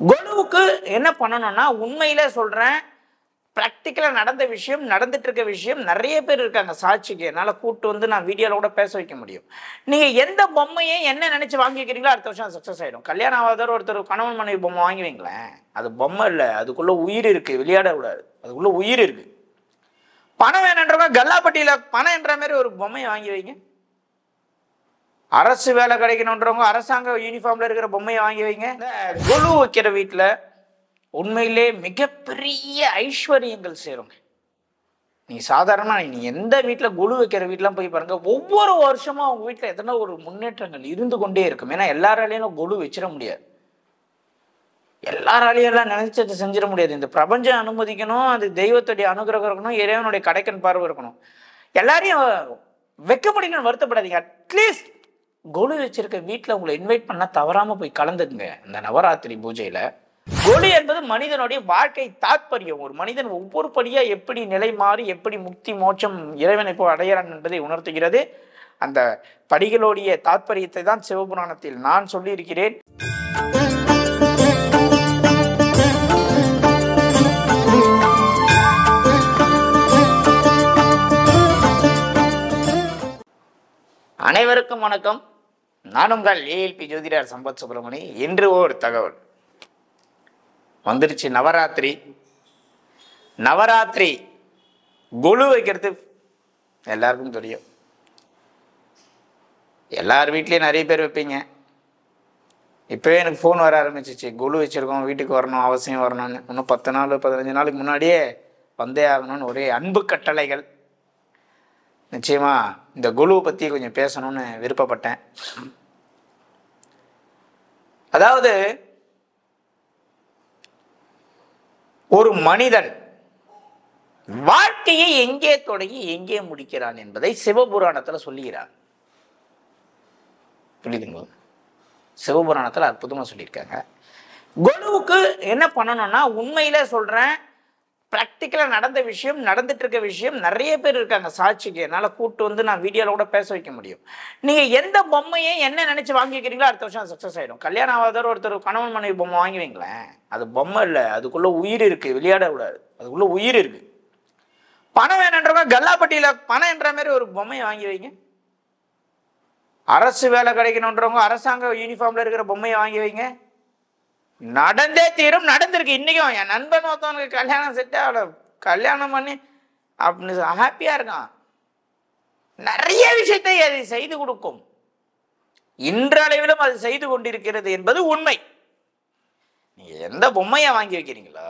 கொலுவுக்கு என்ன பண்ணணும்னா உண்மையிலே சொல்றேன் ப்ராக்டிக்கலாக நடந்த விஷயம் நடந்துட்டு இருக்க விஷயம் நிறைய பேர் இருக்காங்க சாட்சிக்கு என்னால் கூட்டு வந்து நான் வீடியோவில் கூட பேச வைக்க முடியும் நீங்கள் எந்த பொம்மையை என்ன நினச்சி வாங்கிக்கிறீங்களோ அடுத்த வருஷம் சக்ஸஸ் ஆகிடும் கல்யாணம் ஆகாதவர் ஒருத்தர் கணவன் மனைவி பொம்மை வாங்கி வைங்களேன் அது பொம்மை இல்லை அதுக்குள்ளே உயிர் இருக்குது விளையாடக்கூடாது அதுக்குள்ளே உயிர் இருக்குது பணம் வேணுன்றவங்க கல்லாப்பட்டியில் பணம் என்ற மாதிரி ஒரு பொம்மையை வாங்கி வைங்க அரசு வேலை கிடைக்கணுன்றவங்க அரசாங்க யூனிஃபார்ம்ல இருக்கிற பொம்மையை வாங்கி வைங்க இந்த கொலு வைக்கிற வீட்டில் உண்மையிலே மிகப்பெரிய ஐஸ்வர்யங்கள் சேருங்க நீ சாதாரணமாக நீ எந்த வீட்டில் குழு வைக்கிற வீட்டிலாம் போய் பாருங்க ஒவ்வொரு வருஷமும் அவங்க வீட்டில் எத்தனை ஒரு முன்னேற்றங்கள் இருந்து கொண்டே இருக்கும் ஏன்னா எல்லாராலையும் குழு வச்சிட முடியாது எல்லாராலையும் எல்லாம் நினைச்சதை செஞ்சிட முடியாது இந்த பிரபஞ்சம் அனுமதிக்கணும் அது தெய்வத்துடைய அனுகிரகம் இருக்கணும் இறைவனுடைய கடைக்கன் பார்வை இருக்கணும் எல்லாரையும் வைக்க முடியலன்னு வருத்தப்படாதீங்க அட்லீஸ்ட் கொலு வச்சிருக்க வீட்டில் உங்களை இன்வைட் பண்ணா தவறாம போய் கலந்துக்குங்க இந்த நவராத்திரி பூஜையில கொலு என்பது மனிதனுடைய வாழ்க்கை தாத்பரியம் ஒரு மனிதன் ஒவ்வொரு படியா எப்படி நிலை மாறி எப்படி முக்தி மோட்சம் இறைவனை போய் அடையறான் என்பதை உணர்த்துகிறது அந்த படிகளுடைய தாத்பரியத்தை தான் சிவபுராணத்தில் நான் சொல்லியிருக்கிறேன் அனைவருக்கும் வணக்கம் நான் உங்கள் ஏஎல்பி ஜோதிடர் சம்பத் சுப்பிரமணி இன்று ஓர் தகவல் வந்துருச்சு நவராத்திரி நவராத்திரி குழு வைக்கிறது எல்லாருக்கும் தெரியும் எல்லார் வீட்லேயும் நிறைய பேர் வைப்பீங்க இப்போவே எனக்கு ஃபோன் வர ஆரம்பிச்சிச்சு குழு வச்சுருக்கோம் வீட்டுக்கு வரணும் அவசியம் வரணும்னு இன்னும் பத்து நாள் பதினஞ்சு நாளுக்கு முன்னாடியே வந்தே ஆகணும்னு ஒரே அன்பு கட்டளைகள் நிச்சயமா இந்த குழுவை பற்றி கொஞ்சம் பேசணும்னு விருப்பப்பட்டேன் அதாவது ஒரு மனிதன் வாழ்க்கையை எங்கே தொடங்கி எங்கே முடிக்கிறான் என்பதை சிவபுராணத்தில் சொல்லுகிறார் புரியுதுங்களா சிவபுராணத்தில் அற்புதமாக சொல்லியிருக்காங்க குழுவுக்கு என்ன பண்ணணும்னா உண்மையிலே சொல்கிறேன் ப்ராக்டிக்கலாக நடந்த விஷயம் நடந்துட்டு இருக்க விஷயம் நிறைய பேர் இருக்காங்க சாட்சிக்கு என்னால் கூட்டு வந்து நான் வீடியோவில் கூட பேச வைக்க முடியும் நீங்கள் எந்த பொம்மையை என்ன நினச்சி வாங்கிக்கிறீங்களோ அடுத்த வருஷம் சக்ஸஸ் ஆகிடும் கல்யாணம் ஆகாதவர் ஒருத்தர் கணவன் மனைவி பொம்மை வாங்கி வைங்களேன் அது பொம்மை இல்லை அதுக்குள்ளே உயிர் இருக்குது விளையாடக்கூடாது அதுக்குள்ளே உயிர் இருக்குது பணம் வேணுன்றவங்க கல்லாப்பட்டியில் பணம் என்ற மாதிரி ஒரு பொம்மையை வாங்கி வைங்க அரசு வேலை கிடைக்கணுன்றவங்க அரசாங்க யூனிஃபார்ம்ல இருக்கிற பொம்மையை வாங்கி வைங்க நடந்தே தீரும் நடந்திருக்கு இன்னைக்கும் என் நண்பன் ஒருத்தவனுக்கு கல்யாணம் செட் ஆகல கல்யாணம் பண்ணி அப்படின்னு ஹாப்பியா இருக்கான் நிறைய விஷயத்தை அது செய்து கொடுக்கும் இன்றளவிலும் அது செய்து கொண்டிருக்கிறது என்பது உண்மை நீங்க எந்த பொம்மையை வாங்கி வைக்கிறீங்களோ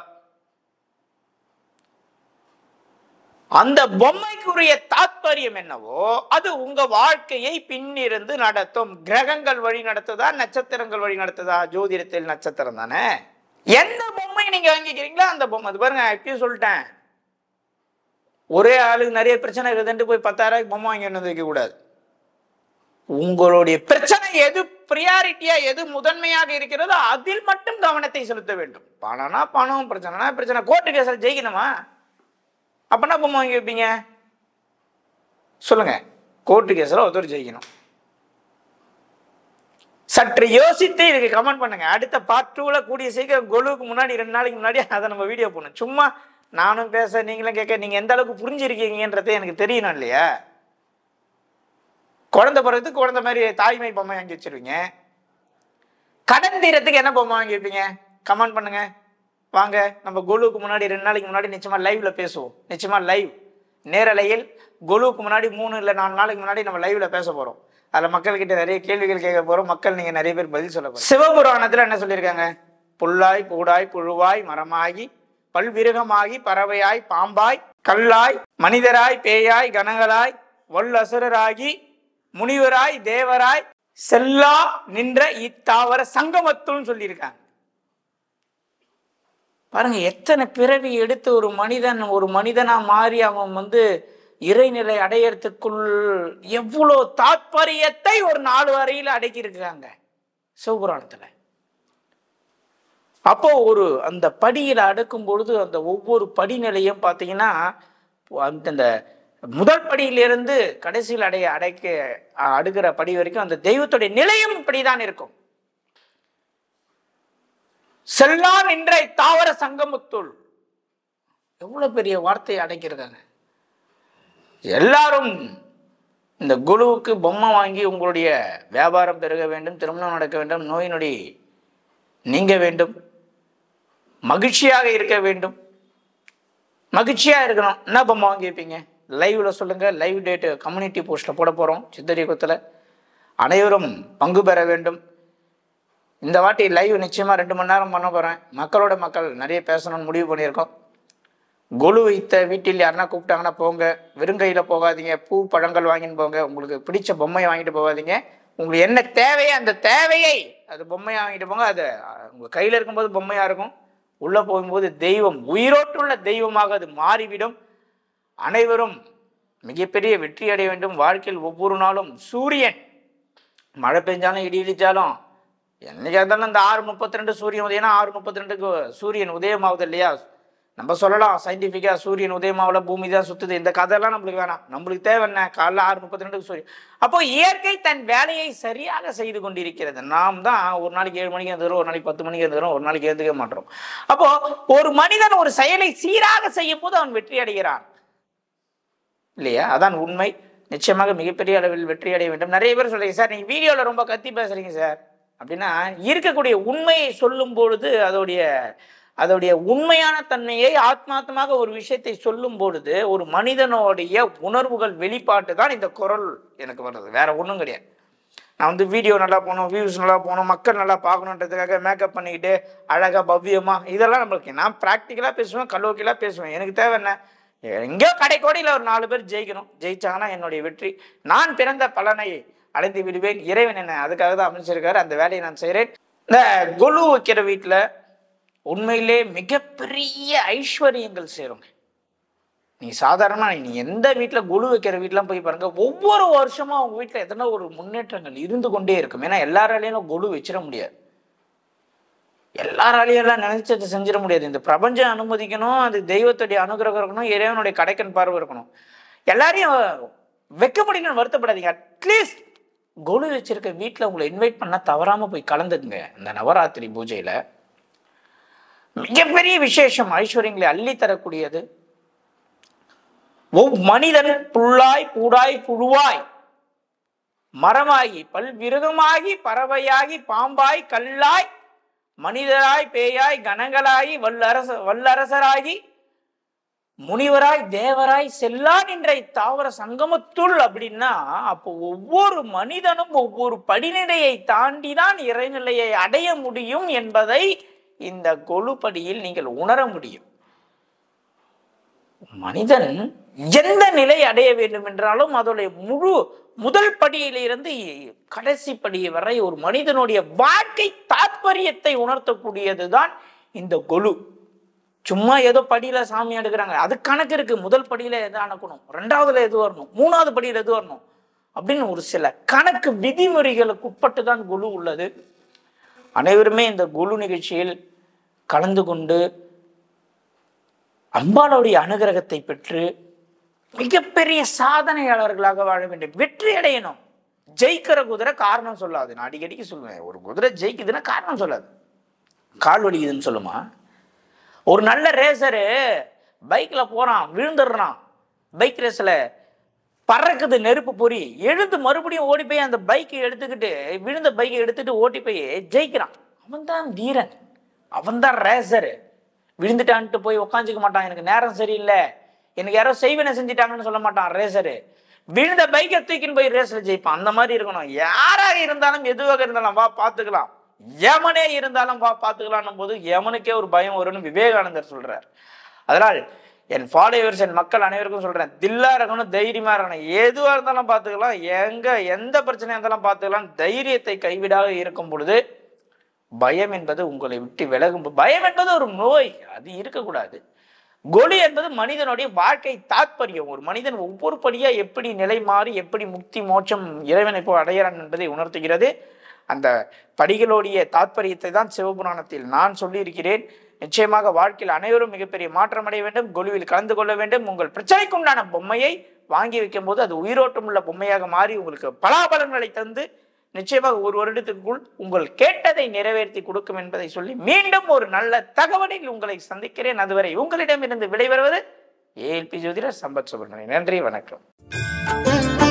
அந்த பொம்மைக்குரிய தாத்பரியம் என்னவோ அது உங்க வாழ்க்கையை பின்னிருந்து நடத்தும் கிரகங்கள் வழி நடத்துதா நட்சத்திரங்கள் வழி நடத்துதா ஜோதிடத்தில் நட்சத்திரம் தானே எந்த பொம்மை நீங்க வாங்கிக்கிறீங்களோ அந்த பொம்மை அது பாருங்க இப்பயும் சொல்லிட்டேன் ஒரே ஆளுக்கு நிறைய பிரச்சனை இருக்குதுன்ட்டு போய் பத்தாயிரம் பொம்மை வாங்கி வந்து வைக்க கூடாது உங்களுடைய பிரச்சனை எது ப்ரியாரிட்டியா எது முதன்மையாக இருக்கிறதோ அதில் மட்டும் கவனத்தை செலுத்த வேண்டும் பணம்னா பணம் பிரச்சனைனா பிரச்சனை கோர்ட்டு கேஸில் ஜெயிக்கணுமா அப்பனா பொம்மை வாங்கி வைப்பீங்க சொல்லுங்க கோர்ட்டு கேஸில் ஒருத்தர் ஜெயிக்கணும் சற்று யோசித்து இதுக்கு கமெண்ட் பண்ணுங்க அடுத்த பார்ட் டூவில் கூடிய சீக்கிரம் கொலுவுக்கு முன்னாடி ரெண்டு நாளைக்கு முன்னாடி அதை நம்ம வீடியோ போடணும் சும்மா நானும் பேச நீங்களும் கேட்க நீங்கள் எந்த அளவுக்கு புரிஞ்சிருக்கீங்கன்றதே எனக்கு தெரியணும் இல்லையா குழந்தை பிறகுக்கு குழந்தை மாதிரி தாய்மை பொம்மை வாங்கி வச்சிருவீங்க கடன் தீரத்துக்கு என்ன பொம்மை வாங்கி வைப்பீங்க கமெண்ட் பண்ணுங்க வாங்க நம்ம குழுவுக்கு முன்னாடி ரெண்டு நாளைக்கு முன்னாடி நிச்சயமா லைவ்ல பேசுவோம் நிச்சயமா லைவ் நேரலையில் குழுவுக்கு முன்னாடி மூணு இல்லை நாலு நாளைக்கு முன்னாடி நம்ம லைவ்ல பேச போறோம் அதில் மக்கள்கிட்ட நிறைய கேள்விகள் கேட்க போறோம் மக்கள் நீங்க நிறைய பேர் பதில் சொல்ல போறோம் சிவபுராணத்துல என்ன சொல்லியிருக்காங்க புல்லாய் பூடாய் புழுவாய் மரமாகி பல்விருகமாகி பறவையாய் பாம்பாய் கல்லாய் மனிதராய் பேயாய் கணங்களாய் வல்லசுரராகி முனிவராய் தேவராய் செல்லா நின்ற இத்தாவர சங்கமத்துன்னு சொல்லியிருக்காங்க பாருங்க எத்தனை பிறவி எடுத்து ஒரு மனிதன் ஒரு மனிதனா மாறி அவன் வந்து இறைநிலை அடையறதுக்குள் எவ்வளோ தாத்பரியத்தை ஒரு நாலு வரையில் அடக்கி இருக்கிறாங்க சிவபுராணத்துல அப்போ ஒரு அந்த படியில் அடுக்கும் பொழுது அந்த ஒவ்வொரு படிநிலையும் பார்த்தீங்கன்னா அந்த முதல் படியிலிருந்து கடைசியில் அடைய அடைக்க அடுக்கிற படி வரைக்கும் அந்த தெய்வத்துடைய நிலையும் இப்படிதான் இருக்கும் செல்லான் என்ற தாவர சங்கமுத்துள் எவ்வளவு பெரிய வார்த்தையை அடைக்கிறாங்க எல்லாரும் இந்த குழுவுக்கு பொம்மை வாங்கி உங்களுடைய வியாபாரம் பெருக வேண்டும் திருமணம் நடக்க வேண்டும் நோய் நொடி நீங்க வேண்டும் மகிழ்ச்சியாக இருக்க வேண்டும் மகிழ்ச்சியா இருக்கணும் என்ன பொம்மை வாங்கி வைப்பீங்க லைவ்ல சொல்லுங்க லைவ் டேட்டு கம்யூனிட்டி போஸ்ட்ல போட போறோம் சித்தரிக்குத்தில் அனைவரும் பங்கு பெற வேண்டும் இந்த வாட்டி லைவ் நிச்சயமா ரெண்டு மணி நேரம் பண்ண போறேன் மக்களோட மக்கள் நிறைய பேசணும்னு முடிவு பண்ணியிருக்கோம் கொலு வைத்த வீட்டில் யாருன்னா கூப்பிட்டாங்கன்னா போங்க வெறுங்கையில் போகாதீங்க பூ பழங்கள் வாங்கின்னு போங்க உங்களுக்கு பிடிச்ச பொம்மையை வாங்கிட்டு போகாதீங்க உங்களுக்கு என்ன தேவையோ அந்த தேவையை அது பொம்மையை வாங்கிட்டு போங்க அது உங்கள் கையில் இருக்கும்போது பொம்மையாக இருக்கும் உள்ளே போகும்போது தெய்வம் உயிரோட்டுள்ள தெய்வமாக அது மாறிவிடும் அனைவரும் மிகப்பெரிய வெற்றி அடைய வேண்டும் வாழ்க்கையில் ஒவ்வொரு நாளும் சூரியன் மழை பெஞ்சாலும் இடி இடிச்சாலும் என்னைக்கா இருந்தாலும் இந்த ஆறு முப்பத்தி ரெண்டு சூரியன் உதயம்னா ஆறு முப்பத்தி ரெண்டுக்கு சூரியன் உதயமாகுது இல்லையா நம்ம சொல்லலாம் சயின்டிஃபிக்காக சூரியன் உதயமாவில் பூமி தான் சுத்துது இந்த கதையெல்லாம் நம்மளுக்கு வேணாம் நம்மளுக்கு தேவை என்ன காலைல ஆறு முப்பத்தி ரெண்டுக்கு சூரியன் அப்போ இயற்கை தன் வேலையை சரியாக செய்து கொண்டிருக்கிறது நாம் தான் ஒரு நாளைக்கு ஏழு மணிக்கு எழுந்துக்கிறோம் ஒரு நாளைக்கு பத்து மணிக்கு எழுந்துக்கிறோம் ஒரு நாளைக்கு எழுந்துக்க மாட்டோம் அப்போ ஒரு மனிதன் ஒரு செயலை சீராக செய்யும் போது அவன் வெற்றி அடைகிறான் இல்லையா அதான் உண்மை நிச்சயமாக மிகப்பெரிய அளவில் வெற்றி அடைய வேண்டும் நிறைய பேர் சொல்றீங்க சார் நீங்க வீடியோவில் ரொம்ப கத்தி பேசுறீங்க சார் அப்படின்னா இருக்கக்கூடிய உண்மையை சொல்லும் பொழுது அதோடைய அதோடைய உண்மையான தன்மையை ஆத்மார்த்தமாக ஒரு விஷயத்தை சொல்லும் பொழுது ஒரு மனிதனுடைய உணர்வுகள் வெளிப்பாட்டு தான் இந்த குரல் எனக்கு வருது வேற ஒன்றும் கிடையாது நான் வந்து வீடியோ நல்லா போகணும் வியூஸ் நல்லா போகணும் மக்கள் நல்லா பார்க்கணுன்றதுக்காக மேக்கப் பண்ணிக்கிட்டு அழகாக பவ்யமாக இதெல்லாம் நம்மளுக்கு நான் ப்ராக்டிக்கலாக பேசுவேன் கல்லோக்கியலாக பேசுவேன் எனக்கு தேவை என்ன எங்கேயோ கடைக்கோடியில் ஒரு நாலு பேர் ஜெயிக்கணும் ஜெயிச்சாங்கன்னா என்னுடைய வெற்றி நான் பிறந்த பலனை அடைந்து விடுவேன் இறைவன் என்ன அதுக்காக தான் அமைச்சிருக்காரு அந்த வேலையை நான் செய்கிறேன் இந்த குழு வைக்கிற வீட்டில் உண்மையிலே மிகப்பெரிய ஐஸ்வர்யங்கள் சேருங்க நீ சாதாரணமாக நீ எந்த வீட்டில் குழு வைக்கிற வீட்டிலாம் போய் பாருங்க ஒவ்வொரு வருஷமும் அவங்க வீட்டில் எத்தனை ஒரு முன்னேற்றங்கள் இருந்து கொண்டே இருக்கும் ஏன்னா எல்லாராலையும் குழு வச்சிட முடியாது எல்லாராலையும் எல்லாம் நினைச்சதை செஞ்சிட முடியாது இந்த பிரபஞ்சம் அனுமதிக்கணும் அது தெய்வத்துடைய அனுகிரகம் இருக்கணும் இறைவனுடைய கடைக்கன் பார்வை இருக்கணும் எல்லாரையும் வைக்க முடியலன்னு வருத்தப்படாதீங்க அட்லீஸ்ட் கொலு வச்சிருக்க வீட்டில் உங்களை இன்வைட் பண்ணால் தவறாமல் போய் கலந்துக்குங்க இந்த நவராத்திரி பூஜையில் மிகப்பெரிய விசேஷம் ஐஸ்வர்யங்களை அள்ளி தரக்கூடியது ஒவ் மனிதன் புல்லாய் பூடாய் புழுவாய் மரமாகி பல்விருகமாகி பறவையாகி பாம்பாய் கல்லாய் மனிதராய் பேயாய் கணங்களாகி வல்லரச வல்லரசராகி முனிவராய் தேவராய் செல்லான் என்ற தாவர சங்கமத்துள் அப்படின்னா அப்போ ஒவ்வொரு மனிதனும் ஒவ்வொரு படிநிலையை தாண்டி தான் இறைநிலையை அடைய முடியும் என்பதை இந்த கொழுப்படியில் நீங்கள் உணர முடியும் மனிதன் எந்த நிலை அடைய வேண்டும் என்றாலும் அதோடைய முழு முதல் படியிலிருந்து கடைசி படி வரை ஒரு மனிதனுடைய வாழ்க்கை தாற்பயத்தை உணர்த்தக்கூடியதுதான் இந்த கொலு சும்மா ஏதோ படியில சாமி எடுக்கிறாங்க அது கணக்கு இருக்கு முதல் படியில எது அணக்கணும் ரெண்டாவதுல எது வரணும் மூணாவது படியில எது வரணும் அப்படின்னு ஒரு சில கணக்கு விதிமுறைகளுக்கு உட்பட்டு தான் குழு உள்ளது அனைவருமே இந்த குழு நிகழ்ச்சியில் கலந்து கொண்டு அம்பாளுடைய அனுகிரகத்தை பெற்று மிகப்பெரிய சாதனையாளர்களாக வாழ வேண்டும் வெற்றி அடையணும் ஜெயிக்கிற குதிரை காரணம் சொல்லாது நான் அடிக்கடிக்கு சொல்லுவேன் ஒரு குதிரை ஜெயிக்குதுன்னா காரணம் சொல்லாது கால் வலிக்குதுன்னு சொல்லுமா ஒரு நல்ல ரேசரு பைக்ல போறான் விழுந்துடுறான் பைக் ரேஸ்ல பறக்குது நெருப்பு பொறி எழுந்து மறுபடியும் ஓடி போய் அந்த பைக்கை எடுத்துக்கிட்டு விழுந்த பைக்கை எடுத்துட்டு ஓட்டி போய் ஜெயிக்கிறான் அவன் தான் வீரன் அவன் தான் ரேசரு விழுந்துட்டான்ட்டு போய் உக்காந்துக்க மாட்டான் எனக்கு நேரம் சரியில்லை எனக்கு யாரோ செய்வனை செஞ்சிட்டாங்கன்னு சொல்ல மாட்டான் ரேசரு விழுந்த பைக்கை தூக்கின்னு போய் ரேஸ்ல ஜெயிப்பான் அந்த மாதிரி இருக்கணும் யாராக இருந்தாலும் எதுவாக இருந்தாலும் வா பார்த்துக்கலாம் யமனே இருந்தாலும் வா பார்த்துக்கலான்னும் போது யமனுக்கே ஒரு பயம் வரும்னு விவேகானந்தர் சொல்றார் அதனால் என் ஃபாலோவர்ஸ் என் மக்கள் அனைவருக்கும் சொல்றேன் தில்லா இருக்கணும் தைரியமா இருக்கணும் எதுவா இருந்தாலும் பார்த்துக்கலாம் எங்க எந்த பிரச்சனையா இருந்தாலும் பார்த்துக்கலாம் தைரியத்தை கைவிடாக இருக்கும் பொழுது பயம் என்பது உங்களை விட்டு விலகும் பயம் என்பது ஒரு நோய் அது இருக்கக்கூடாது கொலு என்பது மனிதனுடைய வாழ்க்கை தாத்பரியம் ஒரு மனிதன் ஒவ்வொரு படியா எப்படி நிலை மாறி எப்படி முக்தி மோட்சம் இறைவனை போல் அடைகிறான் என்பதை உணர்த்துகிறது அந்த படிகளுடைய தாத்பரியத்தை தான் சிவபுராணத்தில் நான் சொல்லியிருக்கிறேன் நிச்சயமாக வாழ்க்கையில் அனைவரும் மிகப்பெரிய மாற்றம் அடைய வேண்டும் கொலுவில் கலந்து கொள்ள வேண்டும் உங்கள் பிரச்சனைக்கு உண்டான பொம்மையை வாங்கி வைக்கும் போது அது உயிரோட்டம் உள்ள பொம்மையாக மாறி உங்களுக்கு பலாபலன்களை தந்து நிச்சயமாக ஒரு வருடத்துக்குள் உங்கள் கேட்டதை நிறைவேற்றி கொடுக்கும் என்பதை சொல்லி மீண்டும் ஒரு நல்ல தகவலில் உங்களை சந்திக்கிறேன் அதுவரை உங்களிடமிருந்து விடைபெறுவது ஏஎல்பி ஜோதிடர் சம்பத் சுப்பிரமணியன் நன்றி வணக்கம்